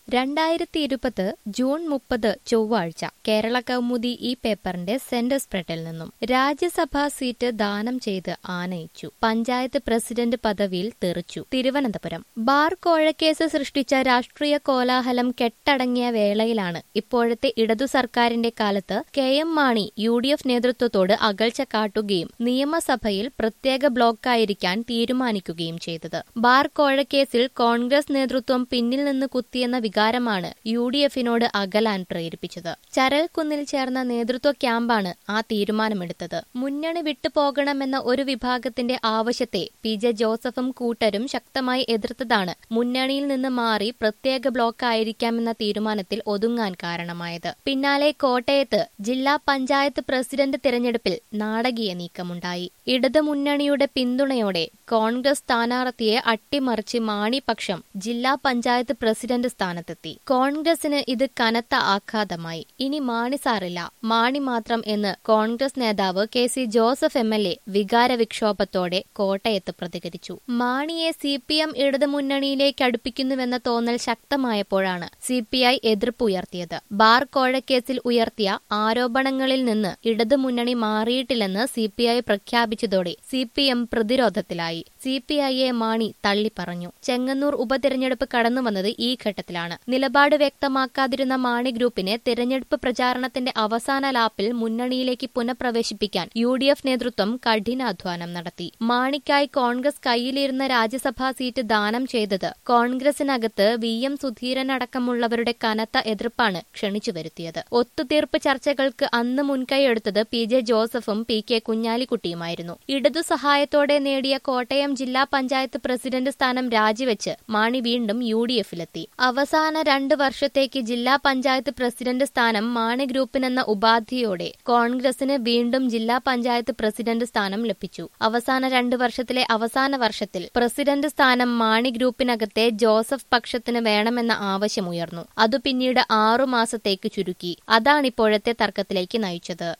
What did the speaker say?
രണ്ടായിരത്തി ഇരുപത് ജൂൺ മുപ്പത് ചൊവ്വാഴ്ച കേരള കൗമുദി ഈ പേപ്പറിന്റെ സെന്റർ സ്പ്രെഡിൽ നിന്നും രാജ്യസഭാ സീറ്റ് ദാനം ചെയ്ത് ആനയിച്ചു പഞ്ചായത്ത് പ്രസിഡന്റ് പദവിയിൽ തെറിച്ചു തിരുവനന്തപുരം ബാർ കോഴക്കേസ് സൃഷ്ടിച്ച രാഷ്ട്രീയ കോലാഹലം കെട്ടടങ്ങിയ വേളയിലാണ് ഇപ്പോഴത്തെ ഇടതു സർക്കാരിന്റെ കാലത്ത് K M Mani U D F നേതൃത്വത്തോട് അകൽച്ച കാട്ടുകയും നിയമസഭയിൽ പ്രത്യേക ബ്ലോക്കായിരിക്കാൻ തീരുമാനിക്കുകയും ചെയ്തത് ബാർ കോഴക്കേസിൽ കോൺഗ്രസ് നേതൃത്വം പിന്നിൽ നിന്ന് കുത്തിയെന്ന വികാരമാണ് യു ഡി എഫിനോട് അകലാൻ പ്രേരിപ്പിച്ചത് ചരൽക്കുന്നിൽ ചേർന്ന നേതൃത്വ ക്യാമ്പാണ് ആ തീരുമാനമെടുത്തത് മുന്നണി വിട്ടുപോകണമെന്ന ഒരു വിഭാഗത്തിന്റെ ആവശ്യത്തെ പി ജെ ജോസഫും കൂട്ടരും ശക്തമായി എതിർത്തതാണ് മുന്നണിയിൽ നിന്ന് മാറി പ്രത്യേക ബ്ലോക്കായിരിക്കാമെന്ന തീരുമാനത്തിൽ ഒതുങ്ങാൻ കാരണമായത് പിന്നാലെ കോട്ടയത്ത് ജില്ലാ പഞ്ചായത്ത് പ്രസിഡന്റ് തിരഞ്ഞെടുപ്പിൽ നാടകീയ നീക്കമുണ്ടായി ഇടതു മുന്നണിയുടെ പിന്തുണയോടെ കോൺഗ്രസ് സ്ഥാനാർത്ഥിയെ അട്ടിമറിച്ച് മാണിപക്ഷം ജില്ലാ പഞ്ചായത്ത് പ്രസിഡന്റ് സ്ഥാനത്തെത്തി കോൺഗ്രസിന് ഇത് കനത്ത ആഘാതമായി ഇനി മാണി സാറില്ല മാണി മാത്രം എന്ന് കോൺഗ്രസ് നേതാവ് K C Joseph M L A വികാര വിക്ഷോഭത്തോടെ കോട്ടയത്ത് പ്രതികരിച്ചു മാണിയെ സി പി എം ഇടതുമുന്നണിയിലേക്ക് അടുപ്പിക്കുന്നുവെന്ന തോന്നൽ ശക്തമായപ്പോഴാണ് സി പി ഐ എതിർപ്പുയർത്തിയത് ബാർ കോഴക്കേസിൽ ഉയർത്തിയ ആരോപണങ്ങളിൽ നിന്ന് ഇടതുമുന്നണി മാറിയിട്ടില്ലെന്ന് സി പി ഐ പ്രഖ്യാപിച്ചതോടെ സി പി എം പ്രതിരോധത്തിലായി സി പി ഐയെ മാണി തള്ളിപ്പറഞ്ഞു ചെങ്ങന്നൂർ ഉപതെരഞ്ഞെടുപ്പ് കടന്നുവന്നത് ഈ ഘട്ടത്തിലാണ് നിലപാട് വ്യക്തമാക്കാതിരുന്ന മാണി ഗ്രൂപ്പിനെ തെരഞ്ഞെടുപ്പ് പ്രചാരണത്തിന്റെ അവസാന ലാപ്പിൽ മുന്നണിയിലേക്ക് പുനഃപ്രവേശിപ്പിക്കാൻ യു ഡി എഫ് നേതൃത്വം കഠിനാധ്വാനം നടത്തി മാണിക്കായി കോൺഗ്രസ് കയ്യിലിരുന്ന രാജ്യസഭാ സീറ്റ് ദാനം ചെയ്തത് കോൺഗ്രസിനകത്ത് വി എം സുധീരനടക്കമുള്ളവരുടെ കനത്ത എതിർപ്പാണ് ക്ഷണിച്ചു വരുത്തിയത് ഒത്തുതീർപ്പ് ചർച്ചകൾക്ക് അന്ന് മുൻകൈയെടുത്തത് പി ജെ ജോസഫും പി കെ കുഞ്ഞാലിക്കുട്ടിയുമായിരുന്നു ഇടതു സഹായത്തോടെ നേടിയ കോട്ടയം ജില്ലാ പഞ്ചായത്ത് പ്രസിഡന്റ് സ്ഥാനം രാജിവെച്ച് മാണി വീണ്ടും യു ഡി എഫിലെത്തി അവസാന രണ്ട് വർഷത്തേക്ക് ജില്ലാ പഞ്ചായത്ത് പ്രസിഡന്റ് സ്ഥാനം മാണി ഗ്രൂപ്പിനെന്ന ഉപാധിയോടെ കോൺഗ്രസിന് വീണ്ടും ജില്ലാ പഞ്ചായത്ത് പ്രസിഡന്റ് സ്ഥാനം ലഭിച്ചു അവസാന രണ്ട് വർഷത്തിലെ അവസാന വർഷത്തിൽ പ്രസിഡന്റ് സ്ഥാനം മാണി ഗ്രൂപ്പിനകത്തെ ജോസഫ് പക്ഷത്തിന് വേണമെന്ന ആവശ്യമുയർന്നു അതു പിന്നീട് ആറു മാസത്തേക്ക് ചുരുക്കി അതാണിപ്പോഴത്തെ തർക്കത്തിലേക്ക് നയിച്ചത്